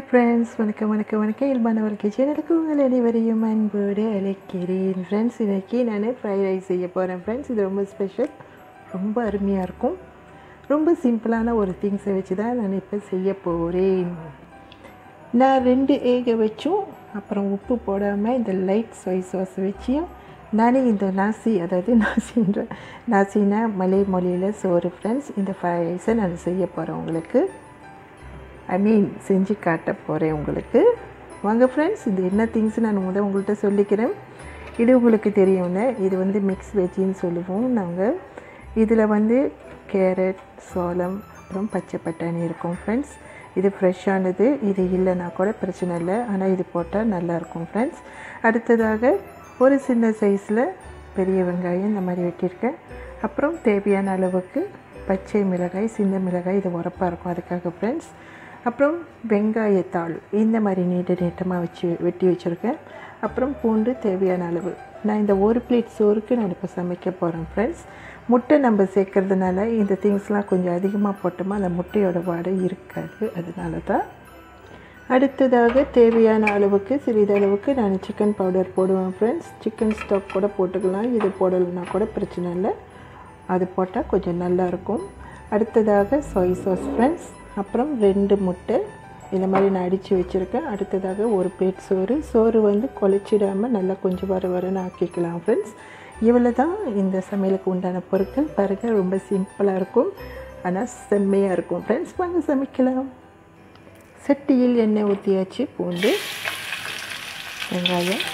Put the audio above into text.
friends வணக்கம் வணக்கம் வணக்கம் இயல்பானவர் கிச்சனுக்கு உங்கள் அனைவரையும் அன்போடு அழைக்கிறேன் ஃப்ரெண்ட்ஸ் இன்றைக்கி நான் ஃப்ரைட் ரைஸ் செய்ய போகிறேன் ஃப்ரெண்ட்ஸ் இது ரொம்ப ஸ்பெஷல் ரொம்ப அருமையாக இருக்கும் ரொம்ப சிம்பிளான ஒரு திங்ஸை வச்சு தான் நான் இப்போ செய்ய போகிறேன் நான் ரெண்டு ஏகை வச்சும் அப்புறம் உப்பு போடாமல் இந்த லைட் சோய் சாஸ் வச்சியும் நானே இந்த நாசி அதாவது நாசின்ற நாசினா மலை மொழியில் சோறு ஃப்ரெண்ட்ஸ் இந்த ஃப்ரைட் ரைஸை நான் செய்ய போகிறேன் உங்களுக்கு ஐ மீன் செஞ்சு காட்ட போகிறேன் உங்களுக்கு வாங்க ஃப்ரெண்ட்ஸ் இது என்ன திங்ஸ் நான் முதல் உங்கள்கிட்ட சொல்லிக்கிறேன் இது உங்களுக்கு தெரியும்ல இது வந்து மிக்ஸ் வெஜ்ஜின்னு சொல்லுவோம் நாங்கள் இதில் வந்து கேரட் சோளம் அப்புறம் பச்சை பட்டாணி இருக்கும் ஃப்ரெண்ட்ஸ் இது ஃப்ரெஷ்ஷானது இது இல்லைன்னா கூட பிரச்சனை இல்லை ஆனால் இது போட்டால் நல்லாயிருக்கும் ஃப்ரெண்ட்ஸ் அடுத்ததாக ஒரு சின்ன சைஸில் பெரிய வெங்காயம் இந்த மாதிரி வெட்டியிருக்கேன் அப்புறம் தேவையான அளவுக்கு பச்சை மிளகாய் சின்ன மிளகாய் இது உரப்பாக இருக்கும் அதுக்காக ஃப்ரெண்ட்ஸ் அப்புறம் வெங்காயத்தாள் இந்த மாதிரி நீட்ட நீட்டமாக வச்சு வெட்டி வச்சுருக்கேன் அப்புறம் பூண்டு தேவையான அளவு நான் இந்த ஒரு பிளேட் சோறுக்கு நான் இப்போ சமைக்க போகிறேன் ஃப்ரெண்ட்ஸ் முட்டை நம்ம சேர்க்கறதுனால இந்த திங்ஸ்லாம் கொஞ்சம் அதிகமாக போட்டோமா அந்த முட்டையோட வாடை இருக்காது அதனால தான் அடுத்ததாக தேவையான அளவுக்கு சிறிதளவுக்கு நான் சிக்கன் பவுடர் போடுவேன் ஃப்ரெண்ட்ஸ் சிக்கன் ஸ்டாக் கூட போட்டுக்கலாம் இது போடலைன்னா கூட பிரச்சனை இல்லை அது போட்டால் கொஞ்சம் நல்லாயிருக்கும் அடுத்ததாக சோய் சாஸ் ஃப்ரெண்ட்ஸ் அப்புறம் ரெண்டு முட்டை இந்த மாதிரி நான் அடித்து வச்சுருக்கேன் அடுத்ததாக ஒரு பிளேட் சோறு சோறு வந்து குழச்சிடாமல் நல்லா கொஞ்சம் வர வரன்னு ஆக்கிக்கலாம் ஃப்ரெண்ட்ஸ் இவ்வளோ தான் இந்த சமையலுக்கு உண்டான பொருட்கள் பாருங்கள் ரொம்ப சிம்பிளாக இருக்கும் ஆனால் செம்மையாக இருக்கும் ஃப்ரெண்ட்ஸ் வாங்க சமைக்கலாம் சட்டியில் எண்ணெய் ஊற்றியாச்சு பூண்டு வெங்காயம்